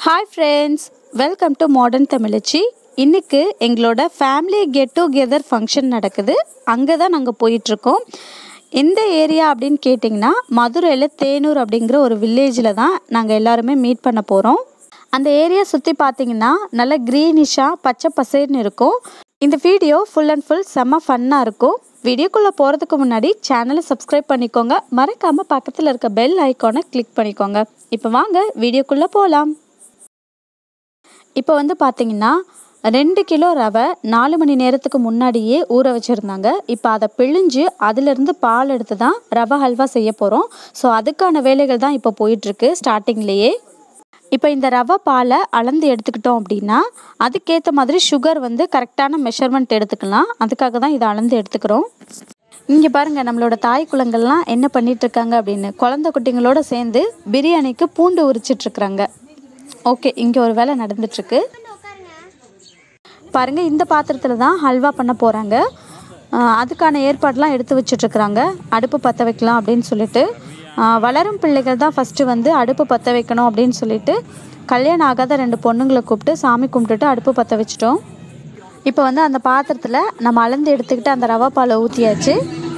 Hi friends welcome to modern தமிழச்சி இன்னைக்கு எங்களோட ஃபேமிலி கெட் டுகெதர் ஃபங்க்ஷன் நடக்குது அங்கே தான் நாங்கள் போயிட்டுருக்கோம் எந்த ஏரியா அப்படின்னு கேட்டிங்கன்னா மதுரையில் தேனூர் அப்படிங்கிற ஒரு வில்லேஜில் தான் நாங்கள் எல்லாருமே மீட் பண்ண போகிறோம் அந்த ஏரியா சுற்றி பார்த்தீங்கன்னா நல்ல க்ரீனிஷாக பச்சை பசேர்னு இருக்கும் இந்த வீடியோ ஃபுல் அண்ட் ஃபுல் செம்ம ஃபன்னாக இருக்கும் வீடியோக்குள்ளே போகிறதுக்கு முன்னாடி சேனலை சப்ஸ்கிரைப் பண்ணிக்கோங்க மறக்காமல் பக்கத்தில் இருக்க பெல் ஐக்கானை கிளிக் பண்ணிக்கோங்க இப்போ வாங்க வீடியோக்குள்ளே போகலாம் இப்போ வந்து பார்த்தீங்கன்னா ரெண்டு கிலோ ரவை நாலு மணி நேரத்துக்கு முன்னாடியே ஊற வச்சுருந்தாங்க இப்போ அதை பிழிஞ்சு அதிலிருந்து பால் எடுத்து தான் ரவை ஹல்வா செய்ய போகிறோம் ஸோ அதுக்கான வேலைகள் தான் இப்போ போயிட்டுருக்கு ஸ்டார்டிங்லேயே இப்போ இந்த ரவை பாலை அளந்து எடுத்துக்கிட்டோம் அப்படின்னா அதுக்கேற்ற மாதிரி சுகர் வந்து கரெக்டான மெஷர்மெண்ட் எடுத்துக்கலாம் அதுக்காக தான் இதை அளந்து எடுத்துக்கிறோம் இங்கே பாருங்கள் நம்மளோட தாய் குளங்கள்லாம் என்ன பண்ணிட்டு இருக்காங்க அப்படின்னு குழந்தை குட்டிங்களோட சேர்ந்து பிரியாணிக்கு பூண்டு உரிச்சிட்ருக்குறாங்க ஓகே இங்கே ஒரு வேலை நடந்துட்டுருக்கு பாருங்கள் இந்த பாத்திரத்தில் தான் ஹல்வா பண்ண போகிறாங்க அதுக்கான ஏற்பாடெலாம் எடுத்து வச்சிட்ருக்குறாங்க அடுப்பு பற்ற வைக்கலாம் அப்படின்னு சொல்லிட்டு ஆஹ் வளரும் பிள்ளைகள் தான் ஃபஸ்ட்டு வந்து அடுப்பு பற்ற வைக்கணும் அப்படின்னு சொல்லிட்டு கல்யாணம் ஆகாத ரெண்டு பொண்ணுங்களை கூப்பிட்டு சாமி கும்பிட்டுட்டு அடுப்பு பற்ற வச்சிட்டோம் இப்போ வந்து அந்த பாத்திரத்தில் நம்ம அளந்து எடுத்துக்கிட்டு அந்த ரவா பாலை ஊற்றியாச்சு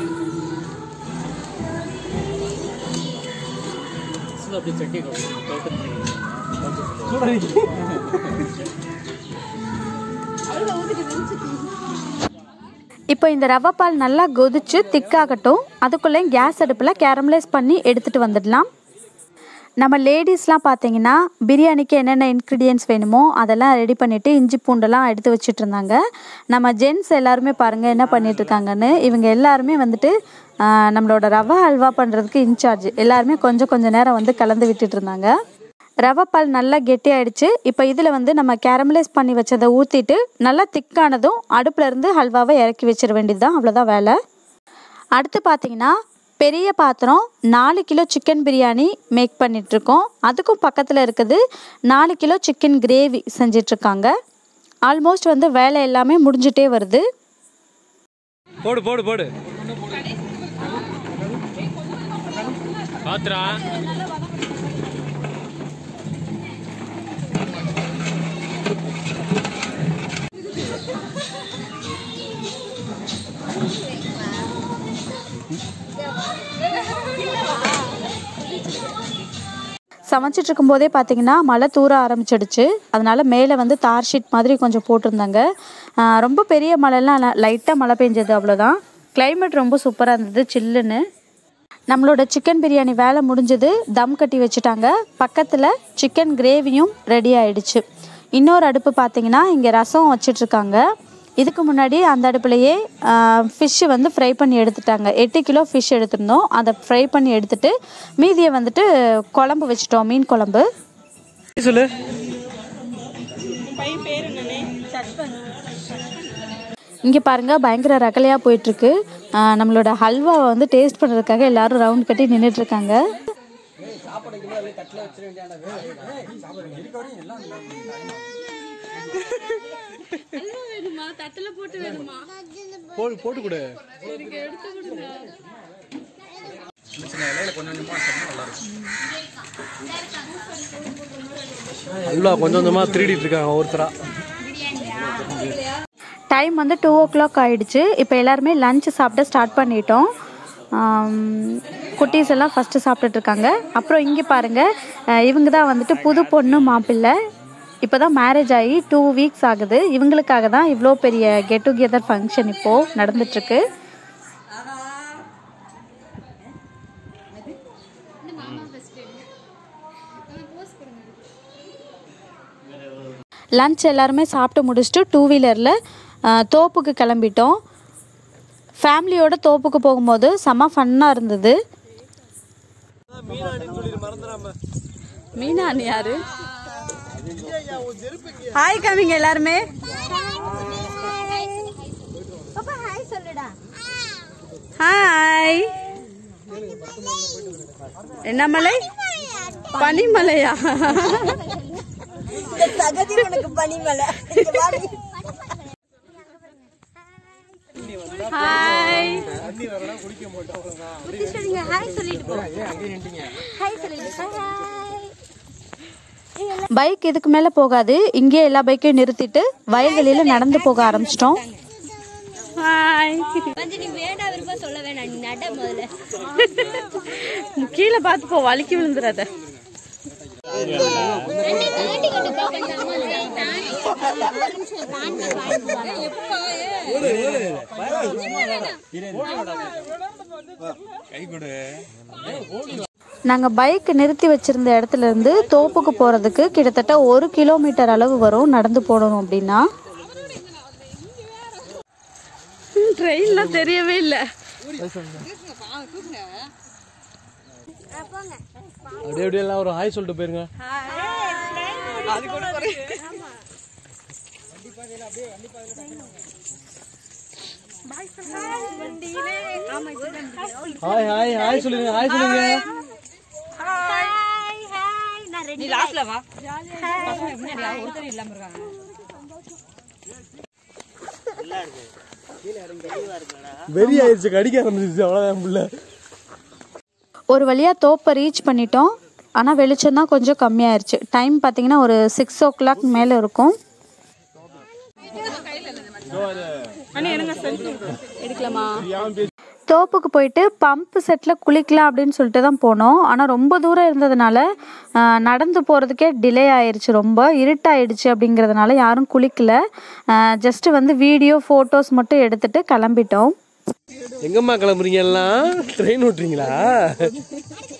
இப்போ இந்த ரவை பால் நல்லா கொதிச்சு திக்காகட்டும் அதுக்குள்ளே கேஸ் அடுப்பில் கேரமலைஸ் பண்ணி எடுத்துகிட்டு வந்துடலாம் நம்ம லேடிஸ்லாம் பார்த்தீங்கன்னா பிரியாணிக்கு என்னென்ன இன்க்ரீடியன்ஸ் வேணுமோ அதெல்லாம் ரெடி பண்ணிவிட்டு இஞ்சி பூண்டெல்லாம் எடுத்து வச்சுட்டு இருந்தாங்க நம்ம ஜென்ஸ் எல்லாருமே பாருங்கள் என்ன பண்ணிட்டு இருக்காங்கன்னு இவங்க எல்லாருமே வந்துட்டு ஆஹ், நம்மளோட ரவை அல்வா பண்ணுறதுக்கு இன்சார்ஜ் எல்லாருமே கொஞ்சம் கொஞ்சம் நேரம் வந்து கலந்து விட்டுட்டு இருந்தாங்க ரவை பால் நல்லா கெட்டியாயிடுச்சு இப்போ இதில் வந்து நம்ம கேரமலைஸ் பண்ணி வச்சதை ஊற்றிட்டு நல்லா திக்கானதும் அடுப்புல இருந்து ஹல்வாவை இறக்கி வச்சிட வேண்டியது தான் அவ்வளோதான் வேலை அடுத்து பார்த்தீங்கன்னா பெரிய பாத்திரம் நாலு கிலோ சிக்கன் பிரியாணி மேக் பண்ணிகிட்ருக்கோம் அதுக்கும் பக்கத்தில் இருக்குது நாலு கிலோ சிக்கன் கிரேவி செஞ்சிட்ருக்காங்க ஆல்மோஸ்ட் வந்து வேலை எல்லாமே முடிஞ்சிட்டே வருது போடு போடு போடு பாத்ரா சமைச்சிட்டு இருக்கும்போதே பார்த்தீங்கன்னா மழை தூர ஆரம்பிச்சிடுச்சு அதனால மேலே வந்து தார் ஷீட் மாதிரி கொஞ்சம் போட்டிருந்தாங்க ஆஹ் ரொம்ப பெரிய மழைலாம் லைட்டாக மழை பெஞ்சது அவ்வளோதான் climate ரொம்ப சூப்பராக இருந்தது சில்லுன்னு நம்மளோட சிக்கன் பிரியாணி வேலை முடிஞ்சது தம் கட்டி வச்சுட்டாங்க பக்கத்தில் சிக்கன் கிரேவியும் ரெடி ஆயிடுச்சு இன்னொரு அடுப்பு பார்த்தீங்கன்னா இங்கே ரசம் வச்சிட்ருக்காங்க இதுக்கு முன்னாடி அந்த அடுப்புலையே ஃபிஷ்ஷு வந்து ஃப்ரை பண்ணி எடுத்துட்டாங்க எட்டு கிலோ ஃபிஷ் எடுத்திருந்தோம் அதை ஃப்ரை பண்ணி எடுத்துட்டு மீதியை வந்துட்டு குழம்பு வச்சிட்டோம் மீன் குழம்பு சொல்லு இங்கே பாருங்க பயங்கர ரகலையாக போயிட்டுருக்கு நம்மளோட ஹல்வாவை வந்து டேஸ்ட் பண்ணுறதுக்காக எல்லாரும் ரவுண்ட் கட்டி நின்றுட்டு இருக்காங்க போடு போட்டு கொடு அல்வா கொஞ்சம் கொஞ்சமா திருடிட்டு இருக்காங்க ஒருத்தரா டைம் வந்து டூ ஓ கிளாக் ஆகிடுச்சு இப்போ எல்லாருமே லஞ்ச் சாப்பிட ஸ்டார்ட் பண்ணிட்டோம் ஆம், குட்டீஸ் எல்லாம் ஃபஸ்ட்டு சாப்பிட்டுட்டு இருக்காங்க அப்புறம் இங்கே பாருங்கள் இவங்க தான் வந்துட்டு புது பொண்ணு மாப்பிள்ளை இப்போ தான் மேரேஜ் ஆகி டூ வீக்ஸ் ஆகுது இவங்களுக்காக தான் இவ்வளோ பெரிய கெட் டுகெதர் ஃபங்க்ஷன் இப்போது நடந்துட்டுருக்கு லஞ்ச் எல்லாருமே சாப்பிட்டு முடிச்சுட்டு டூ வீலரில் தோப்புக்கு கிளம்பிட்டோம் ஃபேமிலியோட தோப்புக்கு போகும்போது செம்ம ஃபன்னாக இருந்தது மீனான் யாரு ஹாய் கவிங்க எல்லாருமே ஹாய் என்ன மலை பனிமலையா தகுதி உனக்கு பனிமலை இங்க வா நீ. ஹாய் புத்திஸ்வரிங்க ஹாய் சொல்லிட்டு போ ஹாய் சொல்லிட்டு ஹாய் பைக் இதுக்கு மேலே போகாது இங்கேயே எல்லா பைக்கையும் நிறுத்திட்டு வயல்வெளியில் நடந்து போக ஆரம்பிச்சிட்டோம் கொஞ்சம் நீ வேண்டாம் விருப்பம் சொல்ல வேணாம் நீ நட முதல்ல கீழே பார்த்து போ வலிக்கி விழுந்துடாத நாங்கள் பைக் நிறுத்தி வச்சிருந்த இடத்துல இருந்து தோப்புக்கு போகிறதுக்கு கிட்டத்தட்ட ஒரு கிலோமீட்டர் அளவு வரும் நடந்து போடணும் அப்படின்னா ட்ரெயின்லாம் தெரியவே இல்லை அப்படியே அப்படியே எல்லாம் ஒரு ஹாய் சொல்லிட்டு போயிருங்க ஹாய் ஹாய் ஹாய் சொல்லுங்க ஹாய் சொல்லுங்க நீ லாஸ்ட்ல வா பசங்க முன்னாடி யாரும் ஒருத்தர் இல்லாம இருக்காங்க வெறி ஆயிடுச்சு கடிக்க ஆரம்பிச்சிருச்சு அவ்வளோதான் புள்ள ஒரு வழியாக தோப்பை ரீச் பண்ணிட்டோம் ஆனால் வெளிச்சம் தான் கொஞ்சம் கம்மியாயிருச்சு டைம் பார்த்தீங்கன்னா ஒரு சிக்ஸ் ஓ கிளாக் மேலே இருக்கும் எடுக்கலாமா தோப்புக்கு போயிட்டு பம்ப் செட்டில் குளிக்கலாம் அப்படின்னு சொல்லிட்டு தான் போனோம் ஆனால் ரொம்ப தூரம் இருந்ததுனால ஆஹ், நடந்து போகிறதுக்கே டிலே ஆயிருச்சு ரொம்ப இருட்டாயிடுச்சு அப்படிங்கிறதுனால யாரும் குளிக்கல ஜஸ்ட்டு வந்து வீடியோ ஃபோட்டோஸ் மட்டும் எடுத்துட்டு கிளம்பிட்டோம் எங்கம்மா கிளம்புறீங்க எல்லாம் ட்ரெயின் ஓட்டுறீங்களா